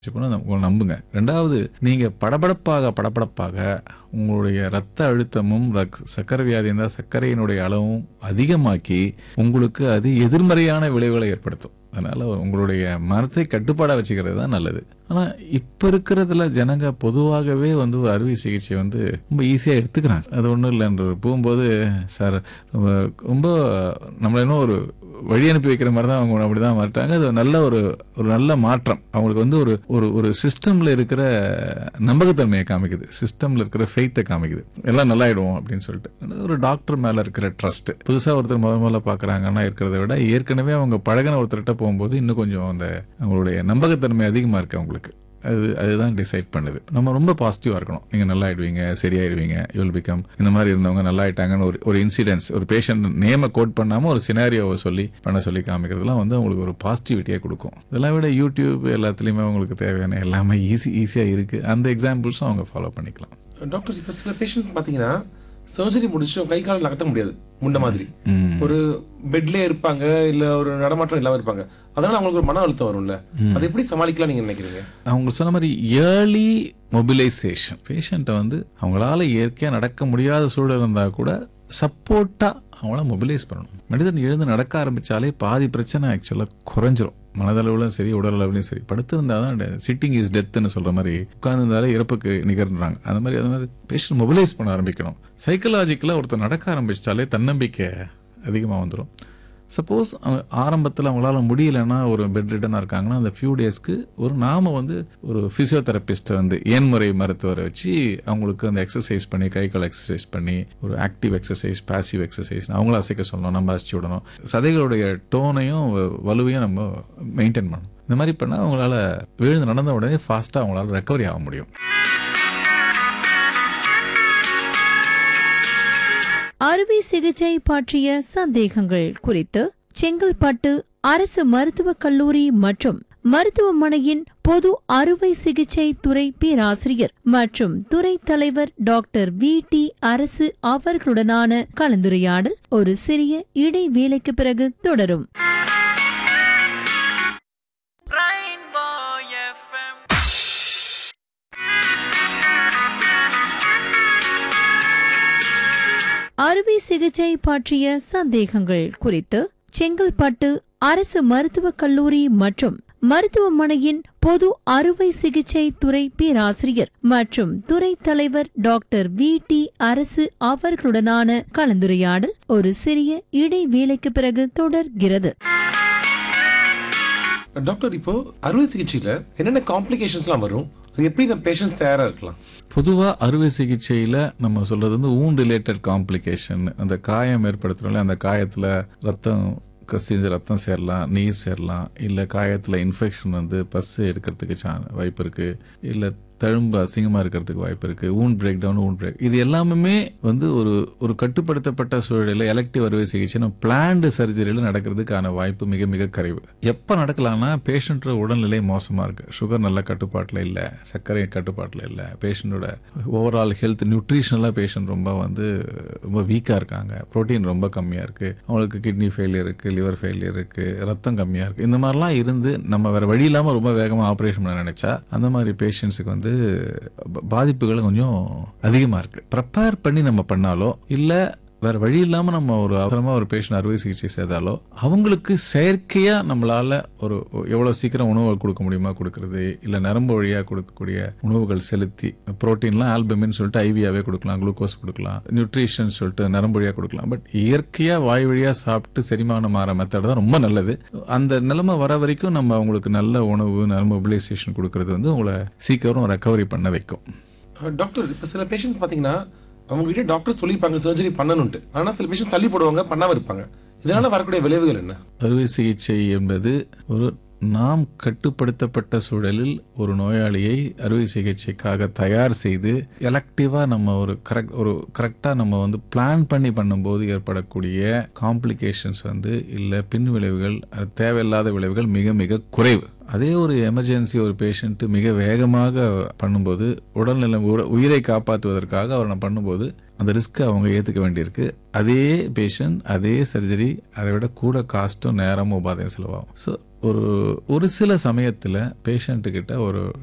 வச்சுக்கணும் உங்களை நம்புங்க ரெண்டாவது நீங்க படபடப்பாக படபடப்பாக உங்களுடைய ரத்த அழுத்தமும் ரக்- சர்க்கரை வியாதி இருந்தால் சர்க்கரையினுடைய அளவும் அதிகமாக்கி உங்களுக்கு அது எதிர்மறையான விளைவுகளை ஏற்படுத்தும் அதனால உங்களுடைய மனத்தை கட்டுப்பாடா வச்சுக்கிறது தான் நல்லது ஆனா இப்ப இருக்கிறதுல ஜனங்க பொதுவாகவே வந்து ஒரு அறுவை சிகிச்சை வந்து ரொம்ப ஈஸியா எடுத்துக்கிறாங்க அது ஒண்ணும் இல்லைன்ற போகும்போது சார் ரொம்ப ரொம்ப நம்மள இன்னும் ஒரு வழி அனுப்பி வைக்கிற மாதிரி தான் அவங்க அப்படிதான் மாட்டாங்க அது நல்ல ஒரு ஒரு நல்ல மாற்றம் அவங்களுக்கு வந்து ஒரு ஒரு ஒரு சிஸ்டம்ல இருக்கிற நம்பகத்தன்மையை காமிக்குது சிஸ்டம்ல இருக்கிற ஃபெய்த்தை காமிக்குது எல்லாம் நல்லாயிடுவோம் அப்படின்னு சொல்லிட்டு அது ஒரு டாக்டர் மேல இருக்கிற ட்ரஸ்ட் புதுசா ஒருத்தர் முத முதல்ல பாக்குறாங்கன்னா இருக்கிறத விட ஏற்கனவே அவங்க பழகின ஒருத்தர்கிட்ட போகும்போது இன்னும் கொஞ்சம் அந்த அவங்களுடைய நம்பகத்தன்மை அதிகமா இருக்கு அவங்களுக்கு அது அதுதான் டிசைட் பண்ணுது நம்ம ரொம்ப பாசிட்டிவா இருக்கணும் நீங்க நல்லா ஆயிடுவீங்க சரியாயிருவீங்க யூல் பிகம் இந்த மாதிரி இருந்தவங்க நல்லா ஆயிட்டாங்கன்னு ஒரு ஒரு இன்சிடென்ட்ஸ் ஒரு பேஷண்ட் நேம கோட் பண்ணாம ஒரு சினாரியோவை சொல்லி பண்ண சொல்லி காமிக்கிறதுலாம் வந்து அவங்களுக்கு ஒரு பாசிட்டிவிட்டியை கொடுக்கும் இதெல்லாம் விட யூடியூப் எல்லாத்துலயுமே அவங்களுக்கு தேவையான எல்லாமே ஈஸி ஈஸியா இருக்கு அந்த எக்ஸாம்பிள்ஸும் அவங்க ஃபாலோ பண்ணிக்கலாம் டாக்டர் இப்போ சில பேஷண்ட்ஸ் பார்த்தீங்கன்னா சர்ஜரி முடிச்சு கை கால் நகர்த்த முடியாது முன்ன மாதிரி ம். ஒரு பெட்லயே இருப்பாங்க இல்ல ஒரு நடமாட்டம் இல்லாம இருப்பாங்க அதனால அவங்களுக்கு ஒரு மன அழுத்தம் வரும்ல அதை எப்படி சமாளிக்கலாம் நீங்க நினைக்கிறீங்க அவங்க சொன்ன மாதிரி ஏர்லி மொபிலைசேஷன் பேஷண்ட்டை வந்து அவங்களால இயற்கையாக நடக்க முடியாத சூழல் இருந்தால் கூட சப்போர்ட்டாக அவங்கள மொபிலைஸ் பண்ணணும் மனிதன் எழுந்து நடக்க ஆரம்பிச்சாலே பாதி பிரச்சனை ஆக்சுவலாக குறைஞ்சிரும் மனதளவுலையும் சரி உடல் அளவுலையும் சரி படுத்திருந்தா தான் சிட்டிங் இஸ் டெத்துன்னு சொல்ற மாதிரி உட்கார்ந்திருந்தாலே இறப்புக்கு நிகர்ன்றாங்க அந்த மாதிரி அது மாதிரி பேஷண்ட் மொபிலைஸ் பண்ண ஆரம்பிக்கணும் சைக்கலாஜிக்கலாக ஒருத்தர் நடக்க ஆரம்பிச்சாலே தன்னம்பிக்கை அதிகமாக வந்துடும் சப்போஸ் ஆரம்பத்தில் அவங்களால முடியலன்னா ஒரு பெட் ரிட்டனாக இருக்காங்கன்னா அந்த ஃபியூ டேஸ்க்கு ஒரு நாம வந்து ஒரு ஃபிசியோதெரபிஸ்ட்டை வந்து ஏன்முறை மருத்துவரை வச்சு அவங்களுக்கு அந்த எக்ஸசைஸ் பண்ணி கை கால் எக்ஸசைஸ் பண்ணி ஒரு ஆக்டிவ் எக்ஸசைஸ் பாசிவ் எக்ஸசைஸ் அவங்கள அசைக்க சொல்லணும் நம்ம அசைச்சு விடணும் சதைகளுடைய டோனையும் வலுவையும் நம்ம மெயின்டைன் பண்ணணும் இந்த மாதிரி பண்ணால் அவங்களால விழுந்து நடந்த உடனே ஃபாஸ்ட்டாக அவங்களால ரெக்கவரி ஆக முடியும் அறுவை சிகிச்சை பற்றிய சந்தேகங்கள் குறித்து செங்கல்பட்டு அரசு மருத்துவக் கல்லூரி மற்றும் மருத்துவமனையின் பொது அறுவை சிகிச்சை துறை பேராசிரியர் மற்றும் துறை தலைவர் டாக்டர் வி டி அரசு அவர்களுடனான கலந்துரையாடல் ஒரு சிறிய இடைவேளைக்கு பிறகு தொடரும் Rainbow FM. அறுவை சிகிச்சை பற்றிய சந்தேகங்கள் குறித்து செங்கல்பட்டு அரசு மருத்துவக் கல்லூரி மற்றும் மருத்துவமனையின் பொது அறுவை சிகிச்சை துறை பேராசிரியர் மற்றும் துறை தலைவர் டாக்டர் வி டி அரசு அவர்களுடனான கலந்துரையாடல் ஒரு சிறிய இடைவேளைக்கு பிறகு தொடர்கிறது டாக்டர் இப்போ அறுவை சிகிச்சையில என்னென்ன காம்ப்ளிகேஷன்ஸ்லாம் வரும் அது எப்படி நம்ம பேஷண்ட்ஸ் தயாரா இருக்கலாம் பொதுவாக அறுவை சிகிச்சையில் நம்ம சொல்றது வந்து ஊன் ரிலேட்டட் காம்ப்ளிகேஷன் அந்த காயம் ஏற்படுத்துறோம்ல அந்த காயத்தில் ரத்தம் கசிஞ்சு ரத்தம் சேரலாம் நீர் சேரலாம் இல்லை காயத்தில் இன்ஃபெக்ஷன் வந்து பஸ் எடுக்கிறதுக்கு சா வாய்ப்பு இருக்குது இல்லை தழும்பு அசிங்கமாக இருக்கிறதுக்கு வாய்ப்பு இருக்குது ஊன் பிரேக் டவுன் ஊன் பிரேக் இது எல்லாமே வந்து ஒரு ஒரு கட்டுப்படுத்தப்பட்ட சூழலில் எலக்டிவ் அறுவை சிகிச்சை நம்ம பிளான்டு சர்ஜரியில் நடக்கிறதுக்கான வாய்ப்பு மிக மிக குறைவு எப்போ நடக்கலாம்னா பேஷண்ட்டோட உடல்நிலை மோசமாக இருக்குது சுகர் நல்ல கட்டுப்பாட்டில் இல்லை சர்க்கரை கட்டுப்பாட்டில் இல்லை பேஷண்ட்டோட ஓவரால் ஹெல்த் நியூட்ரிஷனலாக பேஷண்ட் ரொம்ப வந்து ரொம்ப வீக்காக இருக்காங்க புரோட்டீன் ரொம்ப கம்மியாக இருக்குது அவங்களுக்கு கிட்னி ஃபெயிலியர் இருக்குது லிவர் ஃபெயிலியர் இருக்குது ரத்தம் கம்மியாக இருக்குது இந்த மாதிரிலாம் இருந்து நம்ம வேறு வழி இல்லாமல் ரொம்ப வேகமாக ஆப்ரேஷன் பண்ண நினச்சா அந்த மாதிரி பேஷண்ட்ஸுக்கு வந்து ப- பாதிப்புகள் கொஞ்சம் அதிகமாக இருக்குது ப்ரிப்பேர் பண்ணி நம்ம பண்ணாலோ இல்லை வேற வழி இல்லாம நம்ம ஒரு அவசரமா ஒரு பேஷண்ட் அறுவை சிகிச்சை செய்தாலோ அவங்களுக்கு செயற்கையா நம்மளால ஒரு எவ்வளவு சீக்கிரம் உணவுகள் கொடுக்க முடியுமா கொடுக்கறது இல்ல நரம்பு வழியா கொடுக்கக்கூடிய உணவுகள் செலுத்தி புரோட்டீன்லாம் ஆல்பமின்னு சொல்லிட்டு ஐவியாவே கொடுக்கலாம் குளுக்கோஸ் கொடுக்கலாம் நியூட்ரிஷன் சொல்லிட்டு நரம்பு வழியா கொடுக்கலாம் பட் இயற்கையா வாய் வழியா சாப்பிட்டு செரிமானம் ஆற மெத்தட் தான் ரொம்ப நல்லது அந்த நிலைமை வர வரைக்கும் நம்ம அவங்களுக்கு நல்ல உணவு நரம்பு மொபிலைசேஷன் கொடுக்கறது வந்து உங்களை சீக்கிரம் ரெக்கவரி பண்ண வைக்கும் அஹ் டாக்டர் இப்போ சில பேஷண்ட்ஸ் பார்த்தீங்கன்னா அவங்க கிட்ட டாக்டர் சொல்லியிருப்பாங்க சர்ஜரி பண்ணணும்ட்டு ஆனா சில பேஷண்ட்ஸ் தள்ளி போடுவாங்க பண்ணாம இருப்பாங்க இதனால வரக்கூடிய விளைவுகள் என்ன அறுவை சிகிச்சை என்பது ஒரு நாம் கட்டுப்படுத்தப்பட்ட சூழலில் ஒரு நோயாளியை அறுவை சிகிச்சைக்காக தயார் செய்து எலக்டிவா நம்ம ஒரு கரெக்ட் ஒரு கரெக்டா நம்ம வந்து பிளான் பண்ணி பண்ணும்போது ஏற்படக்கூடிய காம்ப்ளிகேஷன்ஸ் வந்து இல்ல பின் விளைவுகள் அது தேவையில்லாத விளைவுகள் மிக மிக குறைவு அதே ஒரு எமர்ஜென்சி ஒரு பேஷண்ட் மிக வேகமாக பண்ணும்போது உடல்நல உட- உயிரை காப்பாற்றுவதற்காக அவர் நம்ம பண்ணும்போது அந்த ரிஸ்க்கை அவங்க ஏற்றுக்க வேண்டியிருக்கு அதே பேஷண்ட் அதே சர்ஜரி அதை விட கூட காஸ்ட்டும் நேரமும் உபாதையும் செலவாகும் ஸோ ஒரு ஒரு சில சமயத்தில் பேஷண்ட்டுக்கிட்ட ஒரு